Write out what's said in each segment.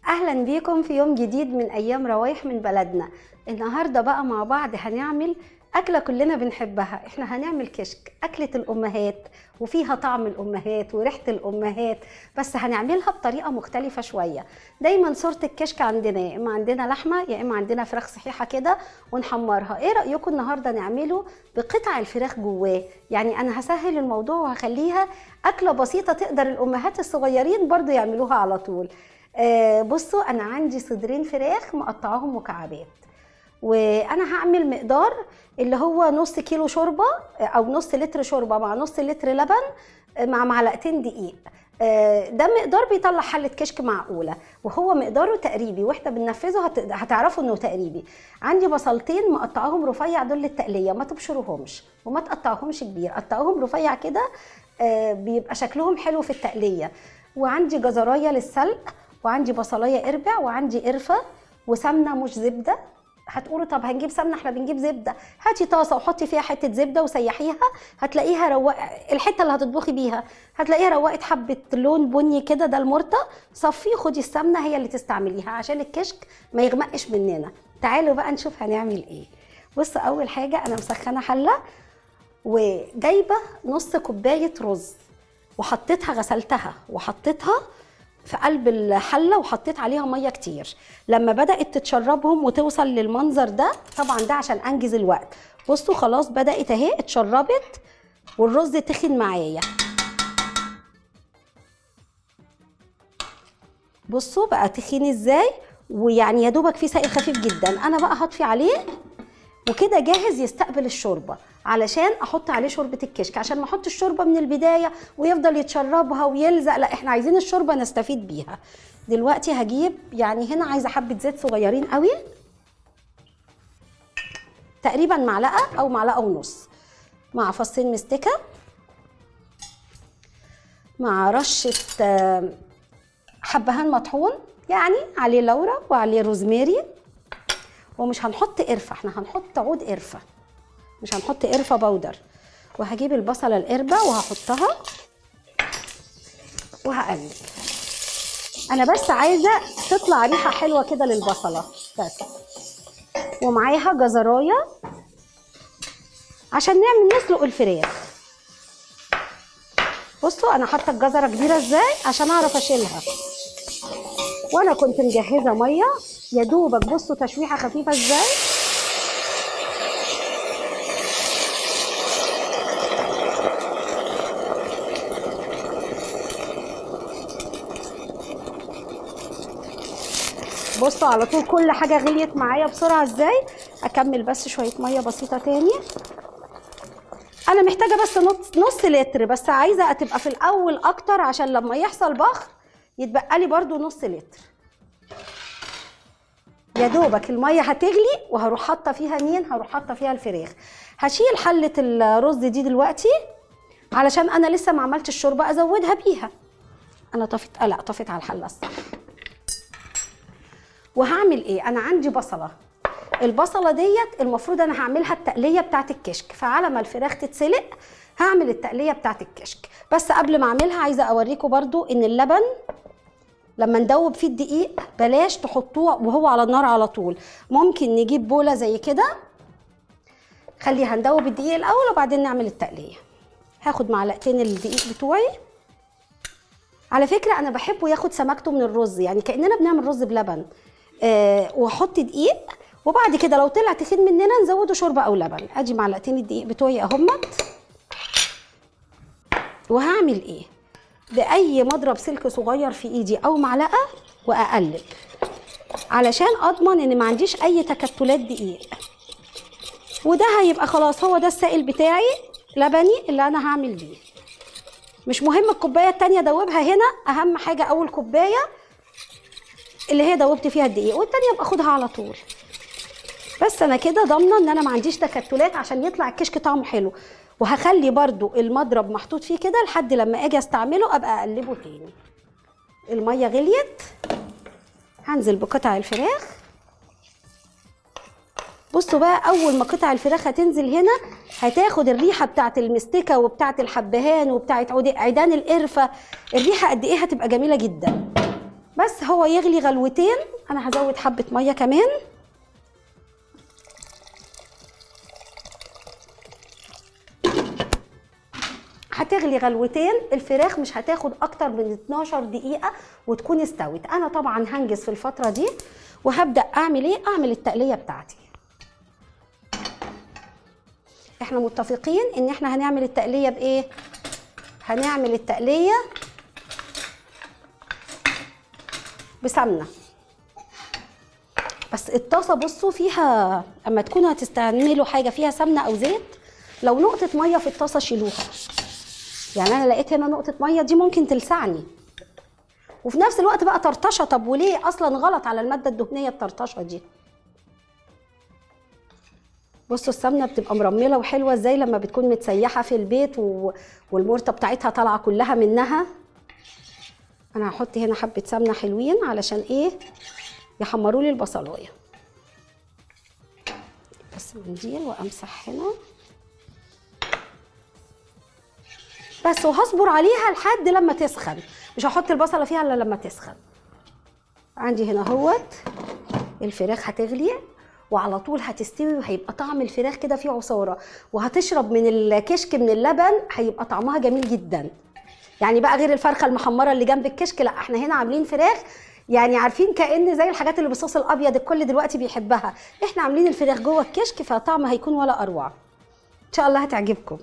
اهلا بيكم في يوم جديد من ايام روايح من بلدنا النهارده بقى مع بعض هنعمل اكله كلنا بنحبها احنا هنعمل كشك اكله الامهات وفيها طعم الامهات وريحه الامهات بس هنعملها بطريقه مختلفه شويه دايما صوره الكشك عندنا يا اما عندنا لحمه يا اما عندنا فراخ صحيحه كده ونحمرها ايه رايكم النهارده نعمله بقطع الفراخ جواه يعني انا هسهل الموضوع وهخليها اكله بسيطه تقدر الامهات الصغيرين برضو يعملوها على طول آه بصوا انا عندي صدرين فراخ مقطعاهم مكعبات وانا هعمل مقدار اللي هو نص كيلو شوربه او نص لتر شوربه مع نص لتر لبن مع معلقتين دقيق آه، ده مقدار بيطلع حله كشك معقوله وهو مقداره تقريبي واحنا بننفذه هت- هتعرفوا انه تقريبي عندي بصلتين مقطعاهم رفيع دول للتقليه ما تبشروهمش وما تقطعوهمش كبير قطعوهم رفيع كده آه، بيبقى شكلهم حلو في التقليه وعندي جزرايه للسلق وعندي بصلايه قربع وعندي قرفه وسمنه مش زبده هتقولوا طب هنجيب سمنه احنا بنجيب زبده هاتي طاسه وحطي فيها حته زبده وسيحيها هتلاقيها روق الحته اللي هتطبخي بيها هتلاقيها روقت حبه لون بني كده ده المرطه صفيه خدي السمنه هي اللي تستعمليها عشان الكشك ما يغمقش مننا تعالوا بقى نشوف هنعمل ايه بصوا اول حاجه انا مسخنه حله وجايبه نص كوبايه رز وحطيتها غسلتها وحطيتها في قلب الحله وحطيت عليها ميه كتير لما بدات تتشربهم وتوصل للمنظر ده طبعا ده عشان انجز الوقت بصوا خلاص بدات اهي اتشربت والرز تخن معايا بصوا بقى تخين ازاي ويعني يا دوبك فيه سائل خفيف جدا انا بقى هطفي عليه وكده جاهز يستقبل الشوربه علشان احط عليه شوربه الكشك عشان ما احط الشوربه من البدايه ويفضل يتشربها ويلزق لا احنا عايزين الشوربه نستفيد بيها دلوقتي هجيب يعني هنا عايزه حبه زيت صغيرين قوي تقريبا معلقه او معلقه ونص مع فصين مستكه مع رشه آه، حبهان مطحون يعني عليه لورا وعليه روزماري ومش هنحط قرفه احنا هنحط عود قرفه مش هنحط قرفه بودر وهجيب البصله القربه وهحطها وهقلب انا بس عايزه تطلع ريحه حلوه كده للبصله بس ومعاها جزرايه عشان نعمل نسلق الفراخ بصوا انا حاطه الجزره كبيره ازاي عشان اعرف اشيلها وانا كنت مجهزه ميه يا دوبك بصوا تشويحه خفيفه ازاي بصوا على طول كل حاجه غليت معايا بسرعه ازاي اكمل بس شويه ميه بسيطه تاني انا محتاجه بس نص نص لتر بس عايزه تبقى في الاول اكتر عشان لما يحصل بخر يتبقى لي برده نص لتر يا دوبك الميه هتغلي وهروح حاطه فيها مين هروح حاطه فيها الفراخ هشيل حله الرز دي دلوقتي علشان انا لسه ما عملتش الشوربه ازودها بيها انا طفيت آه لا طفيت على الحله الصح وهعمل ايه انا عندي بصله البصله ديت المفروض انا هعملها التقليه بتاعت الكشك فعلى ما الفراخ تتسلق هعمل التقليه بتاعت الكشك بس قبل ما اعملها عايزه اوريكم برضو ان اللبن لما ندوب فيه الدقيق بلاش تحطوه وهو على النار على طول ممكن نجيب بوله زي كده خليها ندوب الدقيق الاول وبعدين نعمل التقليه هاخد معلقتين الدقيق بتوعي على فكره انا بحبه ياخد سمكته من الرز يعني كاننا بنعمل رز بلبن آه واحط دقيق وبعد كده لو طلع تخين مننا نزوده شوربه او لبن ادي معلقتين الدقيق بتوعي اهمت وهعمل ايه باي مضرب سلك صغير في ايدي او معلقه واقلب علشان اضمن ان ما عنديش اي تكتلات دقيق وده هيبقى خلاص هو ده السائل بتاعي لبني اللي انا هعمل بيه مش مهم الكوبايه التانية دوبها هنا اهم حاجه اول كوبايه اللي هي دوبت فيها الدقيق والتانية ابقى اخدها على طول بس انا كده ضامنه ان انا ما عنديش تكتلات عشان يطلع الكشك طعمه حلو وهخلي برضو المضرب محطوط فيه كده لحد لما اجي استعمله ابقى اقلبه تاني الميه غليت هنزل بقطع الفراخ بصوا بقى اول ما قطع الفراخ هتنزل هنا هتاخد الريحه بتاعت المستكه وبتاعت الحبهان وبتاعت عود- عيدان القرفه الريحه قد ايه هتبقى جميله جدا بس هو يغلي غلوتين انا هزود حبه ميه كمان هتغلي غلوتين الفراخ مش هتاخد اكتر من 12 دقيقه وتكون استوت انا طبعا هنجز في الفتره دي وهبدا اعمل ايه اعمل التقليه بتاعتي احنا متفقين ان احنا هنعمل التقليه بايه هنعمل التقليه بسمنه بس الطاسه بصوا فيها اما تكونوا هتستعملوا حاجه فيها سمنه او زيت لو نقطه ميه في الطاسه شيلوها يعني انا لقيت هنا نقطه ميه دي ممكن تلسعني وفي نفس الوقت بقى طرطشه طب وليه اصلا غلط على الماده الدهنيه الطرطشه دي بصوا السمنه بتبقى مرمله وحلوه ازاي لما بتكون متسيحه في البيت و... والمرته بتاعتها طالعه كلها منها انا هحط هنا حبه سمنه حلوين علشان ايه يحمروا لي البصلايه بس منديل وامسح هنا بس وهصبر عليها لحد لما تسخن مش هحط البصله فيها الا لما تسخن عندي هنا اهوت الفراخ هتغلي وعلى طول هتستوي وهيبقى طعم الفراخ كده فيه عصاره وهتشرب من الكشك من اللبن هيبقى طعمها جميل جدا يعني بقى غير الفرخه المحمره اللي جنب الكشك لا احنا هنا عاملين فراخ يعني عارفين كأن زي الحاجات اللي بالصوص الابيض الكل دلوقتي بيحبها احنا عاملين الفراخ جوه الكشك فطعم هيكون ولا اروع ان شاء الله هتعجبكم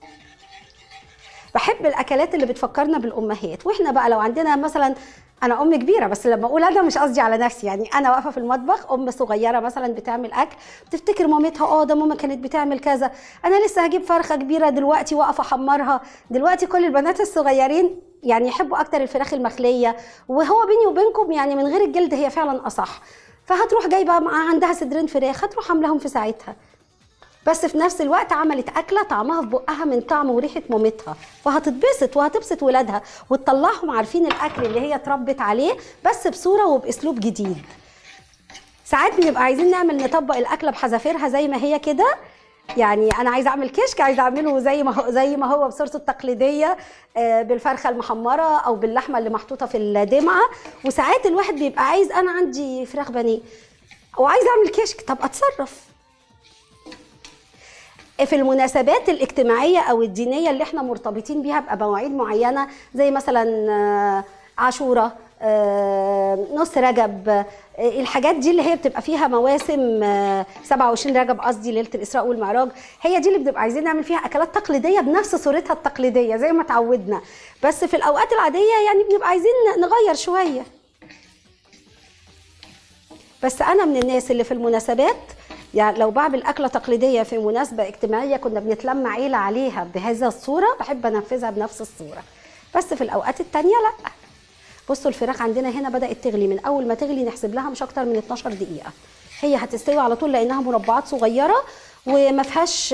بحب الاكلات اللي بتفكرنا بالامهات واحنا بقى لو عندنا مثلا انا ام كبيره بس لما اقول انا مش قصدي على نفسي يعني انا واقفه في المطبخ ام صغيره مثلا بتعمل اكل بتفتكر مامتها اه ده ماما كانت بتعمل كذا انا لسه هجيب فرخه كبيره دلوقتي واقفه احمرها دلوقتي كل البنات الصغيرين يعني يحبوا اكتر الفراخ المخليه وهو بيني وبينكم يعني من غير الجلد هي فعلا اصح فهتروح جايبه مع عندها صدرين فراخ هتروح عاملاهم في ساعتها بس في نفس الوقت عملت اكله طعمها في بقها من طعم وريحه مامتها فهتتبسط وهتبسط ولادها وتطلعهم عارفين الاكل اللي هي اتربت عليه بس بصوره وباسلوب جديد ساعات بنبقى عايزين نعمل نطبق الاكله بحذافيرها زي ما هي كده يعني انا عايزه اعمل كشك عايزه اعمله زي ما هو زي ما هو بصورته التقليديه بالفرخه المحمره او باللحمه اللي محطوطه في الدمعه وساعات الواحد بيبقى عايز انا عندي فراخ بانيه وعايزه اعمل كشك طب اتصرف في المناسبات الاجتماعية أو الدينية اللي احنا مرتبطين بيها بمواعيد معينة زي مثلا عاشورة نص رجب الحاجات دي اللي هي بتبقى فيها مواسم 27 رجب قصدي ليله الاسراء والمعراج هي دي اللي بنبقى عايزين نعمل فيها اكلات تقليديه بنفس صورتها التقليديه زي ما اتعودنا بس في الاوقات العاديه يعني بنبقى عايزين نغير شويه بس انا من الناس اللي في المناسبات يعني لو بعمل اكله تقليديه في مناسبه اجتماعيه كنا بنتلم عيله عليها بهذا الصوره بحب انفذها بنفس الصوره بس في الاوقات التانية لا بصوا الفراخ عندنا هنا بدات تغلي من اول ما تغلي نحسب لها مش اكتر من 12 دقيقه هي هتستوي على طول لانها مربعات صغيره وما فيهاش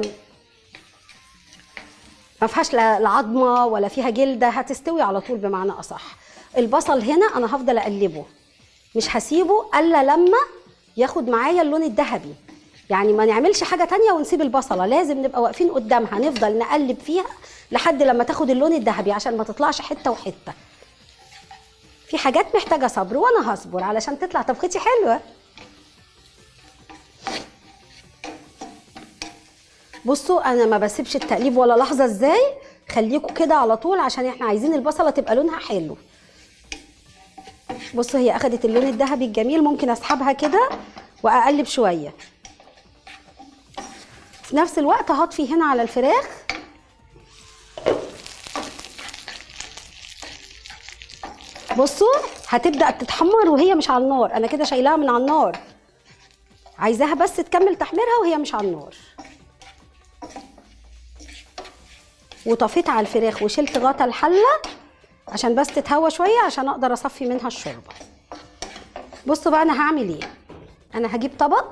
ما فيهاش لا عظمه ولا فيها جلده هتستوي على طول بمعنى اصح البصل هنا انا هفضل اقلبه مش هسيبه الا لما ياخد معايا اللون الذهبي يعني ما نعملش حاجه تانية ونسيب البصله لازم نبقى واقفين قدامها نفضل نقلب فيها لحد لما تاخد اللون الذهبي عشان ما تطلعش حته وحته في حاجات محتاجه صبر وانا هصبر علشان تطلع طبختي حلوه بصوا انا ما بسيبش التقليب ولا لحظه ازاي خليكوا كده على طول عشان احنا عايزين البصله تبقى لونها حلو بصوا هي اخدت اللون الذهبي الجميل ممكن اسحبها كده واقلب شويه في نفس الوقت هطفي هنا على الفراخ بصوا هتبدا تتحمر وهي مش على النار انا كده شايلاها من على النار عايزاها بس تكمل تحميرها وهي مش على النار وطفيت على الفراخ وشلت غطا الحله عشان بس تتهوى شويه عشان اقدر اصفي منها الشوربه بصوا بقى انا هعمل ايه انا هجيب طبق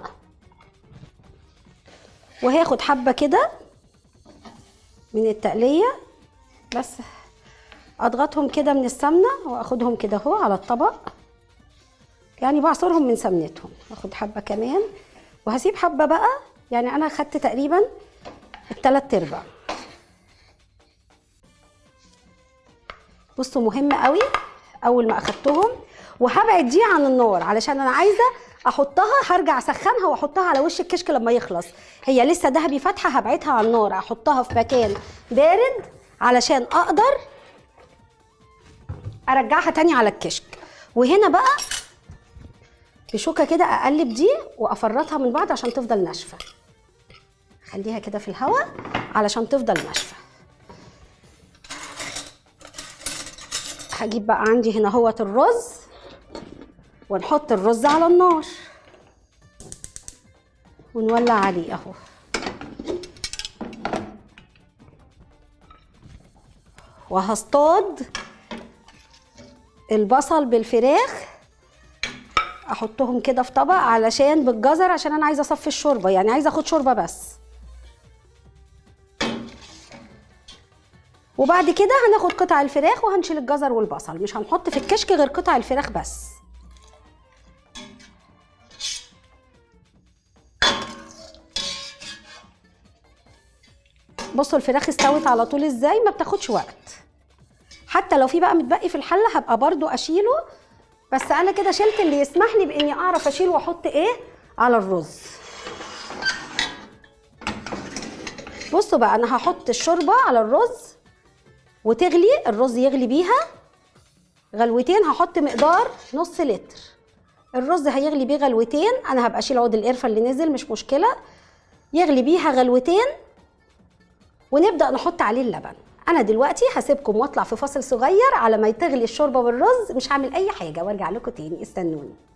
وهاخد حبه كده من التقليه بس اضغطهم كده من السمنه واخدهم كده اهو على الطبق يعني بعصرهم من سمنتهم اخد حبه كمان وهسيب حبه بقى يعني انا خدت تقريبا التلات ارباع بصوا مهم قوي اول ما اخدتهم وهبعد دي عن النار علشان انا عايزه احطها هرجع اسخنها واحطها على وش الكشك لما يخلص هي لسه دهبي فاتحه هبعدها عن النار احطها في مكان بارد علشان اقدر ارجعها تاني على الكشك وهنا بقى بشوكه كده اقلب دي وافرطها من بعض عشان تفضل ناشفه خليها كده في الهواء علشان تفضل ناشفه هجيب بقى عندي هنا هوت الرز ونحط الرز على النار ونولع عليه اهو وهصطاد البصل بالفراخ احطهم كده في طبق علشان بالجزر عشان انا عايزه اصفي الشوربه يعني عايزه اخد شوربه بس وبعد كده هناخد قطع الفراخ وهنشيل الجزر والبصل مش هنحط في الكشك غير قطع الفراخ بس بصوا الفراخ استوت على طول ازاي ما بتاخدش وقت حتى لو في بقى متبقي في الحله هبقى برضو اشيله بس انا كده شلت اللي يسمح لي باني اعرف اشيل واحط ايه على الرز بصوا بقى انا هحط الشوربه على الرز وتغلي الرز يغلي بيها غلوتين هحط مقدار نص لتر الرز هيغلي بيه غلوتين انا هبقى اشيل عود القرفه اللي نزل مش مشكله يغلي بيها غلوتين ونبدا نحط عليه اللبن انا دلوقتي هسيبكم واطلع في فاصل صغير على ما تغلي الشوربه والرز مش هعمل اي حاجه وارجع لكم تاني استنوني